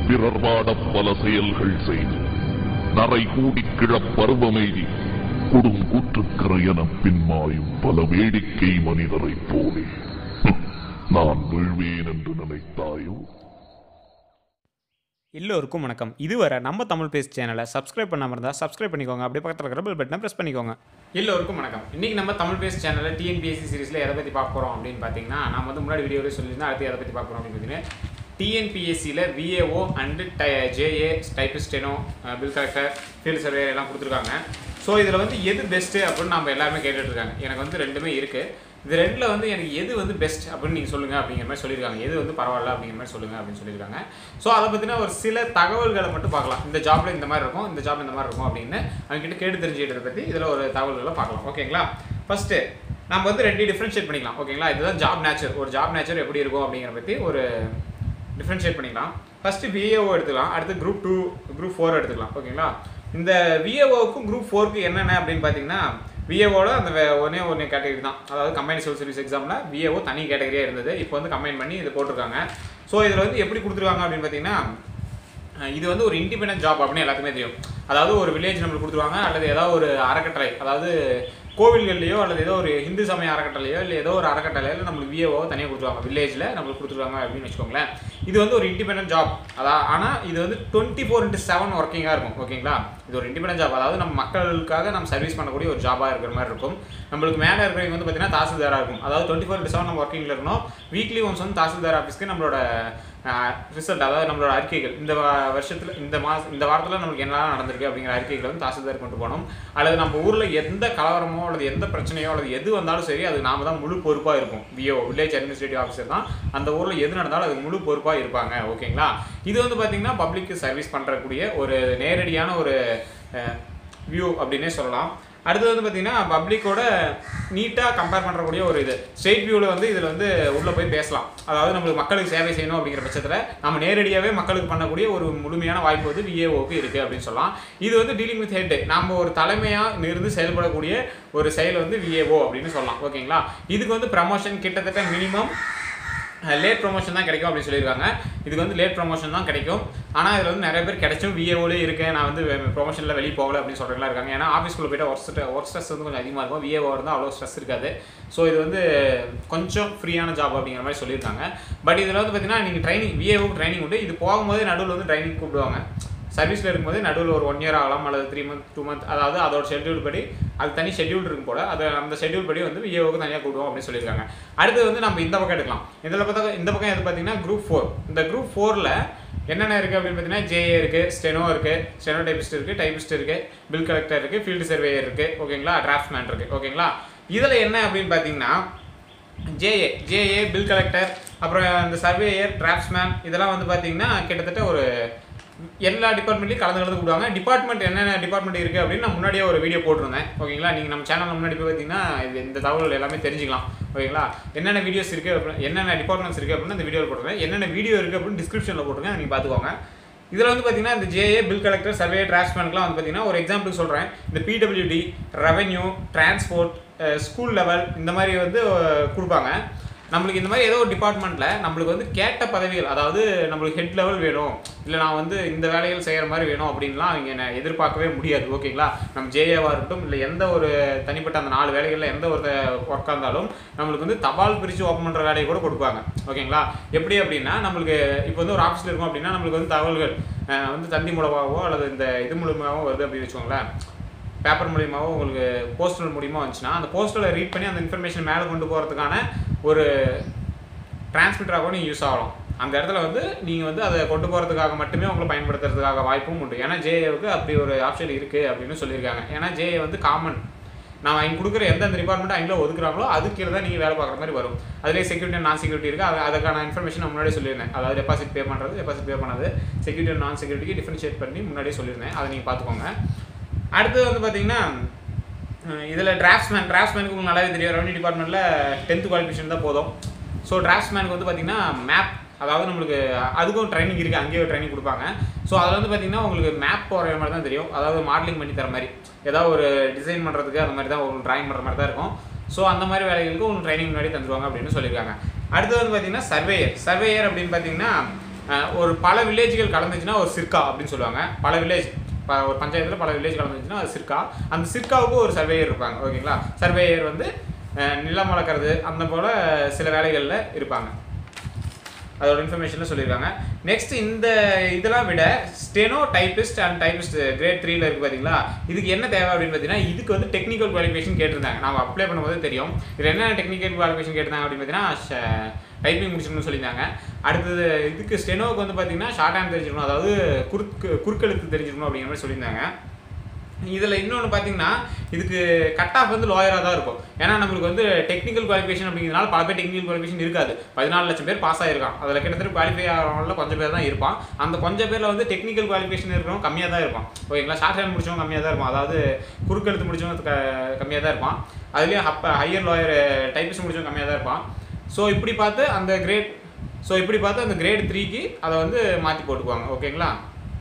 பிறர் வாடப் பல செயல்கள் செய்து நரை கூடி கிழப் பருவமெய்தி கொடுங்கூற்றுக்கரை எனப் பின்மாயும் பல வேடிக்கை மனிதரைப் போலே ஹம், நான் வீழ்வேன் என்று நினைத்தாயோ எல்லோருக்கும் வணக்கம் இதுவரை நம்ம தமிழ் பேஸ் சேனலை சப்ஸ்கிரைப் பண்ணாமல் இருந்தால் சப்ஸ்கிரைப் பண்ணிக்கோங்க அப்படியே பக்கத்தில் இருக்கிற பெல் பட்டனை ப்ரெஸ் பண்ணிக்கோங்க எல்லோருக்கும் வணக்கம் இன்றைக்கி நம்ம தமிழ் பேஸ் சேனலில் டிஎன்பிஎஸ்சி சீரிஸில் எதை பற்றி பார்க்க போகிறோம் அப்படின்னு பார்த்தீங்கன்னா நான் வந்து முன்னாடி வீடியோவில் சொல்லியிருந்தேன் அடுத்து எதை பற்றி பார்க்க போகிறோம் அப்படின்னு பார்த்தீங்கன்னா டிஎன்பிஎஸ்சியில் VAO and JA typist steno bill collector field survey எல்லாம் கொடுத்துருக்காங்க ஸோ இதில் வந்து எது பெஸ்ட்டு அப்படின்னு நம்ம எல்லாருமே கேட்டுட்டு இருக்காங்க எனக்கு வந்து ரெண்டுமே இருக்குது இது ரெண்டில் வந்து எனக்கு எது வந்து பெஸ்ட் அப்படின்னு நீங்கள் சொல்லுங்கள் அப்படிங்கிற மாதிரி சொல்லியிருக்காங்க எது வந்து பரவாயில்ல அப்படிங்கிற மாதிரி சொல்லுங்கள் அப்படின்னு சொல்லியிருக்காங்க ஸோ அதை பற்றின ஒரு சில தகவல்களை மட்டும் பார்க்கலாம் இந்த ஜாப்ல இந்த மாதிரி இருக்கும் இந்த ஜாப்ல இந்த மாதிரி இருக்கும் அப்படின்னு அவங்ககிட்ட கேட்டு தெரிஞ்சுக்கிட்டதை பற்றி இதில் ஒரு தகவல்களை பார்க்கலாம் ஓகேங்களா ஃபஸ்ட்டு நம்ம வந்து ரெண்டு டிஃப்ரென்ஷியேட் பண்ணிக்கலாம் ஓகேங்களா இதுதான் ஜாப் நேச்சர் ஒரு ஜாப் நேச்சர் எப்படி இருக்கும் அப்படிங்கிற பற்றி ஒரு டிஃப்ரென்ஷியேட் பண்ணிக்கலாம் ஃபஸ்ட்டு விஏஓ எடுத்துக்கலாம் அடுத்து குரூப் டூ குரூப் ஃபோர் எடுத்துக்கலாம் ஓகேங்களா இந்த விஏஓவுக்கும் குரூப் ஃபோருக்கு என்னென்ன அப்படின்னு பார்த்தீங்கன்னா விஏஓட அந்த வே- ஒண்ணே ஒன்று கேட்டகரி தான் அதாவது கம்பைன் சிவில் சர்வீஸ் எக்ஸாமில் விஏஓ தனி கேட்டகரியாக இருந்தது இப்போ வந்து கம்பைன் பண்ணி இது போட்டிருக்காங்க ஸோ இதில் வந்து எப்படி கொடுத்துருக்காங்க அப்படின்னு பார்த்தீங்கன்னா அஹ் இது வந்து ஒரு இண்டிபெண்டன்ட் ஜாப் அப்படின்னு எல்லாத்துக்குமே தெரியும் அதாவது ஒரு வில்லேஜ் நம்மளுக்கு கொடுத்துருவாங்க அல்லது ஏதாவது ஒரு அறக்கட்டளை அதாவது கோவில்கள்லையோ அல்லது ஏதோ ஒரு இந்து சமய அறக்கட்டளையோ இல்லை ஏதோ ஒரு அறக்கட்டளையில நம்மளுக்கு விஏஓ தனியாக கொடுத்துருவாங்க வில்லேஜில் நம்மளுக்கு கொடுத்துருவாங்க அப்படின்னு வச்சுக்கோங்களேன் இது வந்து ஒரு இண்டிபெண்டன்ட் ஜாப் அதான் ஆனால் இது வந்து டுவெண்ட்டி ஃபோர் இன்ட்டு செவன் ஒர்க்கிங்காக இருக்கும் ஓகேங்களா இது ஒரு இண்டிபெண்டன்ட் ஜாப் அதாவது நம்ம மக்களுக்காக நம்ம சர்வீஸ் பண்ணக்கூடிய ஒரு ஜாபாக இருக்கிற மாதிரி இருக்கும் நம்மளுக்கு மேலே இருக்கிறவங்க வந்து பார்த்தீங்கன்னா தாசில்தாராக இருக்கும் அதாவது டுவெண்ட்டி ஃபோர் இன்ட்டு செவன் நம்ம ஒர்க்கிங்கில் இருக்கணும் வீக்லி ஒன்ஸ் வந்து தாசில்தார் ஆஃபீஸ்க்கு நம்மளோட ரிசல்ட் அதாவது நம்மளோட அறிக்கைகள் இந்த வ- வருஷத்துல இந்த மாதம் இந்த வாரத்தில் நமக்கு என்னெல்லாம் நடந்திருக்கு அப்படிங்கிற அறிக்கைகளை வந்து தாசில்தார் கொண்டு போகணும் அல்லது நம்ம ஊரில் எந்த கலவரமோ அல்லது எந்த பிரச்சனையோ அல்லது எது வந்தாலும் சரி அது நாம தான் முழு பொறுப்பாக இருக்கும் விஓ வில்லேஜ் அட்மினிஸ்ட்ரேட்டிவ் ஆஃபீஸர் தான் அந்த ஊரில் எது நடந்தாலும் அதுக்கு முழு பொறுப்பாக இருப்பாங்க ஓகேங்களா இது வந்து பார்த்தீங்கன்னா பப்ளிக்கு சர்வீஸ் பண்ணுறக்கூடிய ஒரு நேரடியான ஒரு வியூ அப்படின்னே சொல்லலாம் அடுத்தது வந்து பார்த்தீங்கன்னா பப்ளிக்கோட நீட்டாக கம்பேர் பண்ணுறக்கூடிய ஒரு இது ஸ்டேட் வியூவில் வந்து இதில் வந்து உள்ளே போய் பேசலாம் அதாவது நம்மளுக்கு மக்களுக்கு சேவை செய்யணும் அப்படிங்கிற பட்சத்தில் நம்ம நேரடியாகவே மக்களுக்கு பண்ணக்கூடிய ஒரு முழுமையான வாய்ப்பு வந்து விஏஓக்கு இருக்குது அப்படின்னு சொல்லலாம் இது வந்து டீலிங் வித் ஹெட் நம்ம ஒரு தலைமையாக இருந்து செயல்படக்கூடிய ஒரு செயல் வந்து விஏஓ அப்படின்னு சொல்லலாம் ஓகேங்களா இதுக்கு வந்து ப்ரமோஷன் கிட்டத்தட்ட மினிமம் லேட் ப்ரொமோஷன் தான் கிடைக்கும் அப்படின்னு சொல்லியிருக்காங்க இதுக்கு வந்து லேட் ப்ரொமோஷன் தான் கிடைக்கும் ஆனால் இதில் வந்து நிறைய பேர் கிடைச்சும் விஏஓலே இருக்கேன் நான் வந்து ப்ரொமோஷனில் வெளியே போகல அப்படின்னு சொல்கிறவங்களா இருக்காங்க ஏன்னா ஆஃபீஸ்க்குள்ளே போய்ட்டு ஒர்க் ஒர்க் ஸ்ட்ரெஸ் வந்து கொஞ்சம் அதிகமாக இருக்கும் விஏஓ இருந்தால் அவ்வளோ ஸ்ட்ரெஸ் இருக்காது ஸோ இது வந்து கொஞ்சம் ஃப்ரீயான ஜாப் அப்படிங்கிற மாதிரி சொல்லியிருக்காங்க பட் இதில் வந்து பார்த்தீங்கன்னா நீங்கள் ட்ரைனிங் விஏஓக்கு ட்ரைனிங் உண்டு இது போகும்போது நடுவில் வந்து ட்ரைனிங் கூப்பிடுவாங்க சர்வீஸில் இருக்கும்போது நடுவில் ஒரு ஒன் இயர் ஆகலாம் அல்லது த்ரீ மந்த் டூ மந்த் அதாவது அதோட ஷெட்யூல் படி அது தனி ஷெட்யூல் இருக்கும் போல அது அந்த ஷெட்யூல் படி வந்து விஏஓக்கு தனியாக கூடுவோம் அப்படின்னு சொல்லியிருக்காங்க அடுத்து வந்து நம்ம இந்த பக்கம் எடுக்கலாம் இதில் பார்த்தா இந்த பக்கம் எது பார்த்தீங்கன்னா குரூப் ஃபோர் இந்த குரூப் ஃபோரில் என்னென்ன இருக்குது அப்படின்னு பார்த்தீங்கன்னா ஜேஏ இருக்குது ஸ்டெனோ இருக்குது ஸ்டெனோ டைபிஸ்ட் இருக்குது டைபிஸ்ட் இருக்குது பில் கலெக்டர் இருக்குது ஃபீல்டு சர்வேயர் இருக்குது ஓகேங்களா டிராஃப்ட்மேன் இருக்குது ஓகேங்களா இதில் என்ன அப்படின்னு பார்த்தீங்கன்னா ஜேஏ ஜேஏ பில் கலெக்டர் அப்புறம் இந்த சர்வேயர் டிராஃப்ட்ஸ்மேன் இதெல்லாம் வந்து பார்த்தீங்கன்னா கிட்டத்தட்ட ஒரு எல்லா டிபார்ட்மெண்ட்லையும் கலந்து கலந்து கொடுவாங்க டிபார்ட்மெண்ட் என்னென்ன டிபார்ட்மெண்ட் இருக்குது அப்படின்னு நான் முன்னாடியே ஒரு வீடியோ போட்டிருந்தேன் ஓகேங்களா நீங்கள் நம்ம சேனல் முன்னாடி போய் பார்த்தீங்கன்னா இது இந்த தகவல் எல்லாமே தெரிஞ்சுக்கலாம் ஓகேங்களா என்னென்ன வீடியோஸ் இருக்குது அப்படின்னு என்னென்ன டிபார்ட்மெண்ட்ஸ் இருக்குது அப்படின்னு இந்த வீடியோவில் போட்டிருக்கேன் என்னென்ன வீடியோ இருக்குது அப்படின்னு டிஸ்கிரிப்ஷனில் போட்டிருக்கேன் நீங்கள் பார்த்துக்கோங்க இதில் வந்து பார்த்தீங்கன்னா இந்த ஜேஏ பில் கலெக்டர் சர்வே டிராஃப்ட்மேன்க்குலாம் வந்து பார்த்தீங்கன்னா ஒரு எக்ஸாம்பிள் சொல்கிறேன் இந்த PWD revenue transport school level இந்த மாதிரி வந்து அஹ், கொடுப்பாங்க நம்மளுக்கு இந்த மாதிரி ஏதோ ஒரு டிபார்ட்மெண்ட்டில் நம்மளுக்கு வந்து கேட்ட பதவிகள் அதாவது நம்மளுக்கு ஹெட் லெவல் வேணும் இல்லை நான் வந்து இந்த வேலைகள் செய்கிற மாதிரி வேணும் அப்படின்லாம் அவங்க என்ன எதிர்பார்க்கவே முடியாது ஓகேங்களா நம்ம ஜேஏவாக இருக்கட்டும் இல்லை எந்த ஒரு தனிப்பட்ட அந்த நாலு வேலைகளில் எந்த ஒரு ஒர்க்காக இருந்தாலும் நம்மளுக்கு வந்து தபால் பிரித்து ஓப்பன் பண்ணுற வேலையை கூட கொடுப்பாங்க ஓகேங்களா எப்படி அப்படின்னா நம்மளுக்கு இப்போ வந்து ஒரு ஆஃபீஸில் இருக்கும் அப்படின்னா நம்மளுக்கு வந்து தகவல்கள் அஹ், வந்து தந்தி மூலமாகவோ அல்லது இந்த இது மூலமாகவோ வருது அப்படின்னு வச்சுக்கோங்களேன் பேப்பர் மூலியமாவோ உங்களுக்கு போஸ்டல் மூலியமாக வந்துச்சுன்னா அந்த போஸ்டலை ரீட் பண்ணி அந்த இன்ஃபர்மேஷன் மேலே கொண்டு போகிறதுக்கான ஒரு டிரான்ஸ்மிட்டராகவும் நீங்கள் யூஸ் ஆகலாம் அந்த இடத்துல வந்து நீங்கள் வந்து அதை கொண்டு போகிறதுக்காக மட்டுமே உங்களை பயன்படுத்துறதுக்காக வாய்ப்பும் உண்டு ஏன்னா ஜேஏவுக்கு அப்படி ஒரு ஆப்ஷன் இருக்குது அப்படின்னு சொல்லியிருக்காங்க ஏன்னா ஜேஏ வந்து காமன் நான் அவங்க கொடுக்குற எந்தெந்த டிபார்ட்மெண்ட் அவங்கள ஒதுக்குறாங்களோ அது கீழே தான் நீங்கள் வேலை பார்க்குற மாதிரி வரும் அதிலே செக்யூரிட்டி நான் செக்யூரிட்டி இருக்குது அது அதுக்கான இன்ஃபர்மேஷன் நான் முன்னாடியே சொல்லியிருந்தேன் அதாவது டெபாசிட் பே பண்ணுறது டெபாசிட் பே பண்ணது செக்யூரிட்டி நான் செக்யூரிட்டிக்கு டிஃபரன்ஷியேட் பண்ணி முன்னாடியே சொல்லியிருந்தேன் அதை நீங்கள் பார்த்துக்கோங்க அடுத்து வந்து பார்த்தீங்கன்னா இதில் டிராஃப்ட்ஸ்மேன் டிராஃப்ட்ஸ்மேனுக்கு உங்களுக்கு நல்லாவே தெரியும் ரெவன்யூ டிபார்ட்மெண்ட்டில் டென்த் குவாலிஃபிகேஷன் தான் போதும் ஸோ டிராஃப்ட்ஸ்மேனுக்கு வந்து பார்த்தீங்கன்னா மேப் அதாவது நம்மளுக்கு அதுக்கும் ட்ரைனிங் இருக்குது அங்கேயே ட்ரைனிங் கொடுப்பாங்க ஸோ அதில் வந்து பார்த்தீங்கன்னா உங்களுக்கு மேப் போகிற மாதிரி தான் தெரியும் அதாவது மாடலிங் பண்ணி தர மாதிரி ஏதாவது ஒரு டிசைன் பண்ணுறதுக்கு அந்த மாதிரி தான் உங்களுக்கு ட்ராயிங் பண்ணுற மாதிரி தான் இருக்கும் ஸோ அந்த மாதிரி வேலைகளுக்கு உங்களுக்கு ட்ரைனிங் முன்னாடி தந்துருவாங்க அப்படின்னு சொல்லியிருக்காங்க அடுத்து வந்து பார்த்தீங்கன்னா சர்வேயர் சர்வேயர் அப்படின்னு பார்த்தீங்கன்னா அஹ், ஒரு பல வில்லேஜ்கள் கலந்துச்சுன்னா ஒரு சிர்கா அப்படின்னு சொல்லுவாங்க பல வில்லேஜ் ஒரு பஞ்சாயத்தில் பல வில்லேஜ் கலந்துச்சுன்னா அது சிர்கா அந்த சிர்காவுக்கு ஒரு சர்வேயர் இருப்பாங்க ஓகேங்களா சர்வேயர் வந்து அஹ், நிலம் வளர்க்குறது அந்த போல் சில வேலைகளில் இருப்பாங்க அதோட இன்ஃபர்மேஷனில் சொல்லியிருக்காங்க நெக்ஸ்ட் இந்த இதெல்லாம் விட steno typist and typist grade த்ரீல இருக்கு பார்த்தீங்களா இதுக்கு என்ன தேவை அப்படின்னு பார்த்தீங்கன்னா இதுக்கு வந்து டெக்னிக்கல் குவாலிஃபிகேஷன் கேட்டிருந்தாங்க நம்ம அப்ளை பண்ணும்போது தெரியும் இது என்ன டெக்னிக்கல் குவாலிஃபிகேஷன் கேட்டிருந்தாங்க அப்படின்னு பார்த்தீங்கன்னா டைப்பிங் முடிச்சிடணும்னு சொல்லியிருந்தாங்க அடுத்தது இதுக்கு ஸ்டெனோவுக்கு வந்து பார்த்தீங்கன்னா ஷார்ட் ஹேண்ட் தெரிஞ்சிருக்கணும் அதாவது குறுக்கு குறுக்கெழுத்து தெரிஞ்சிருக்கணும் அப்படிங்கிற மாதிரி சொல்லியிருந்தாங்க இதில் இன்னொன்று பார்த்தீங்கன்னா இதுக்கு கட் ஆஃப் வந்து லோயராக தான் இருக்கும் ஏன்னா நம்மளுக்கு வந்து டெக்னிக்கல் குவாலிஃபிகேஷன் அப்படிங்கிறதுனால பல பேர் டெக்னிக்கல் குவாலிஃபிகேஷன் இருக்காது பதினாலு லட்சம் பேர் பாஸ் ஆயிருக்கான் அதில் கிட்டத்தட்ட குவாலிஃபை ஆகிறவங்கள கொஞ்சம் பேர் தான் இருப்பான் அந்த கொஞ்சம் பேரில் வந்து டெக்னிக்கல் குவாலிஃபிகேஷன் இருக்கிறவங்க கம்மியாக தான் இருப்பான் ஓகேங்களா ஷார்ட் ஹேண்ட் முடிச்சவங்க கம்மியாக தான் இருப்பான் அதாவது குறுக்கெழுத்து முடிச்சவங்க க கம்மியாக தான் இருப்பான் அதுலேயும் அப்போ ஹையர் லோயர் டைப்பிஸ்ட் முடிச்சவங்க கம்மியாக தான் இருப்பான் ஸோ இப்படி பார்த்து அந்த கிரேட் ஸோ இப்படி பார்த்து அந்த கிரேட் த்ரீக்கு அதை வந்து மாற்றி போட்டுக்குவாங்க ஓகேங்களா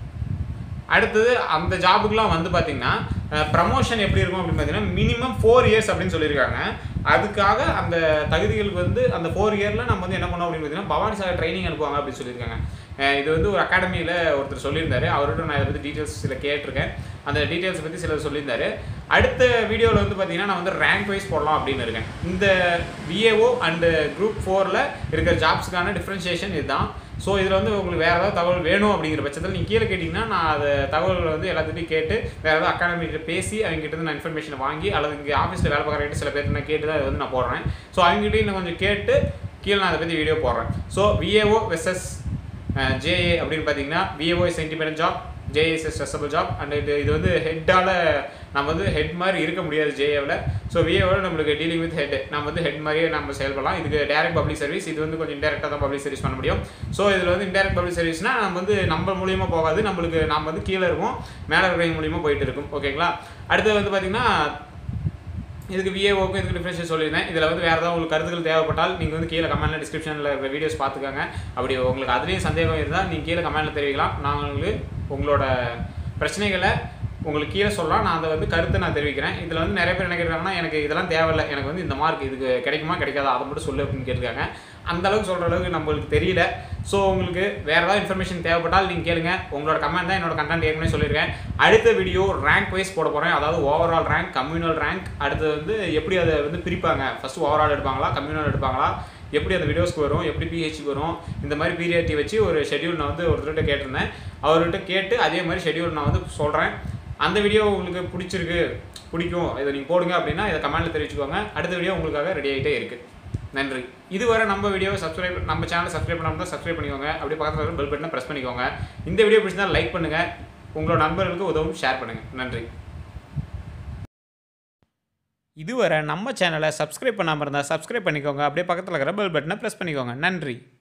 அடுத்தது அந்த ஜாபுக்குலாம் வந்து பார்த்தீங்கன்னா ப்ரமோஷன் எப்படி இருக்கும் அப்படின்னு பார்த்தீங்கன்னா மினிமம் ஃபோர் இயர்ஸ் அப்படின்னு சொல்லியிருக்காங்க அதுக்காக அந்த தகுதிகளுக்கு வந்து அந்த ஃபோர் இயரில் நம்ம வந்து என்ன பண்ணோம் அப்படின்னு பார்த்தீங்கன்னா பவானி சாகர் ட்ரைனிங் அனுப்புவாங்க அப்படின்னு சொல்லியிருக்காங்க அஹ் இது வந்து ஒரு அகாடமியில் ஒருத்தர் சொல்லியிருந்தாரு அவர்கிட்ட நான் இதை பற்றி டீட்டெயில்ஸ் சில கேட்டிருக்கேன் அந்த டீட்டெயில்ஸ் பற்றி சிலர் சொல்லியிருந்தாரு அடுத்த வீடியோவில் வந்து பார்த்தீங்கன்னா நான் வந்து ரேங்க் வைஸ் போடலாம் அப்படின்னு இருக்கேன் இந்த விஏஓ அண்டு குரூப் ஃபோரில் இருக்கிற ஜாப்ஸுக்கான டிஃப்ரென்ஷியேஷன் இதுதான் ஸோ இதில் வந்து உங்களுக்கு வேறு ஏதாவது தகவல் வேணும் அப்படிங்கிற பட்சத்தில் நீங்கள் கீழே கேட்டிங்கன்னா நான் அதை தகவல்களை வந்து எல்லாத்துட்டையும் கேட்டு வேறு ஏதாவது அகாடமிகிட்ட பேசி அவங்ககிட்ட இருந்து நான் இன்ஃபர்மேஷனை வாங்கி அல்லது இங்கே ஆஃபீஸில் வேலை பார்க்குறவங்க சில பேர் நான் கேட்டு தான் இதை வந்து நான் போடுறேன் ஸோ அவங்ககிட்டயும் நான் கொஞ்சம் கேட்டு கீழே நான் அதை பற்றி வீடியோ போடுறேன் ஸோ விஏஓ வெர்சஸ் ஜேஏ அப்படின்னு பார்த்தீங்கன்னா VAO is independent job JA is stressable job and இது இது வந்து ஹெட்டால் நம்ம வந்து ஹெட் மாதிரி இருக்க முடியாது ஜேஏவில் ஸோ விஏவில் நம்மளுக்கு டீலிங் வித் ஹெட் நம்ம வந்து ஹெட் மாதிரியே நம்ம செயல்படலாம் இதுக்கு டேரக்ட் பப்ளிக் சர்வீஸ் இது வந்து கொஞ்சம் இன்டெரக்டாக தான் பப்ளிக் சர்வீஸ் பண்ண முடியும் ஸோ இதில் வந்து இன்டெரக்ட் பப்ளிக் சர்வீஸ்னா நம்ம வந்து நம்ம மூலியமாக போகாது நம்மளுக்கு நம்ம வந்து கீழே இருக்கும் மேலே இருக்கிறவங்க மூலியமாக போயிட்டு இருக்கும் ஓகேங்களா அடுத்து வந்து பார்த்தீங்கன்னா இதுக்கு விஏஓக்கும் இதுக்கு டிஃப்ரென்ஷியல் சொல்லியிருந்தேன் இதில் வந்து வேறு ஏதாவது உங்களுக்கு கருத்துக்கள் தேவைப்பட்டால் நீங்கள் வந்து கீழே கமெண்ட்டில் டிஸ்கிரிப்ஷனில் இருக்கிற வீடியோஸ் பார்த்துக்கோங்க அப்படி உங்களுக்கு அதுலேயும் சந்தேகம் இருந்தால் நீங்கள் கீழே கமெண்ட்டில் தெரிவிக்கலாம் நான் உங்களுக்கு உங்களோட பிரச்சனைகளை உங்களுக்கு கீழே சொல்லலாம் நான் அதை வந்து கருத்தை நான் தெரிவிக்கிறேன் இதில் வந்து நிறைய பேர் என்ன கேட்குறாங்கன்னா எனக்கு இதெல்லாம் தேவையில்லை எனக்கு வந்து இந்த மார்க் இதுக்கு கிடைக்குமா கிடைக்காதா அதை மட்டும் சொல்லு அப்படின்னு கேட்டிருக்காங்க அந்த அளவுக்கு சொல்கிற அளவுக்கு நம்மளுக்கு தெரியல ஸோ உங்களுக்கு வேறு ஏதாவது இன்ஃபர்மேஷன் தேவைப்பட்டால் நீங்கள் கேளுங்க உங்களோட கமெண்ட் தான் என்னோட கண்டென்ட் ஏற்கனவே சொல்லியிருக்கேன் அடுத்த வீடியோ ரேங்க் வைஸ் போட போகிறேன் அதாவது ஓவரால் ரேங்க் கம்யூனல் ரேங்க் அடுத்து வந்து எப்படி அதை வந்து பிரிப்பாங்க ஃபஸ்ட்டு ஓவரால் எடுப்பாங்களா கம்யூனல் எடுப்பாங்களா எப்படி அந்த வீடியோஸ்க்கு வரும் எப்படி பிஹெச்க்கு வரும் இந்த மாதிரி பீரியாரிட்டி வச்சு ஒரு ஷெட்யூல் நான் வந்து ஒருத்தர்கிட்ட கேட்டிருந்தேன் அவர்கிட்ட கேட்டு அதே மாதிரி ஷெட்யூல் நான் வந்து சொல்கிறேன் அந்த வீடியோ உங்களுக்கு பிடிச்சிருக்கு பிடிக்கும் இதை நீங்கள் போடுங்க அப்படின்னா இதை கமெண்ட்டில் தெரிவிச்சுக்கோங்க அடுத்த வீடியோ உங்களுக்காக ரெடி ஆகிட்டே இருக்குது நன்றி இதுவரை நம்ம வீடியோவை சப்ஸ்கிரைப் நம்ம சேனலை சப்ஸ்கிரைப் பண்ணாமல் சப்ஸ்கிரைப் பண்ணிக்கோங்க அப்படியே பக்கத்தில் இருக்கிற பெல் பட்டனை ப்ரெஸ் பண்ணிக்கோங்க இந்த வீடியோ பிடிச்சிருந்தா லைக் பண்ணுங்கள் உங்களோட நண்பர்களுக்கு உதவும் ஷேர் பண்ணுங்கள் நன்றி இதுவரை நம்ம சேனலை சப்ஸ்கிரைப் பண்ணாமல் இருந்தால் சப்ஸ்கிரைப் பண்ணிக்கோங்க அப்படியே பக்கத்தில் இருக்கிற பெல் பட்டனை ப்ரெஸ் பண்ணிக்கோங்க நன்றி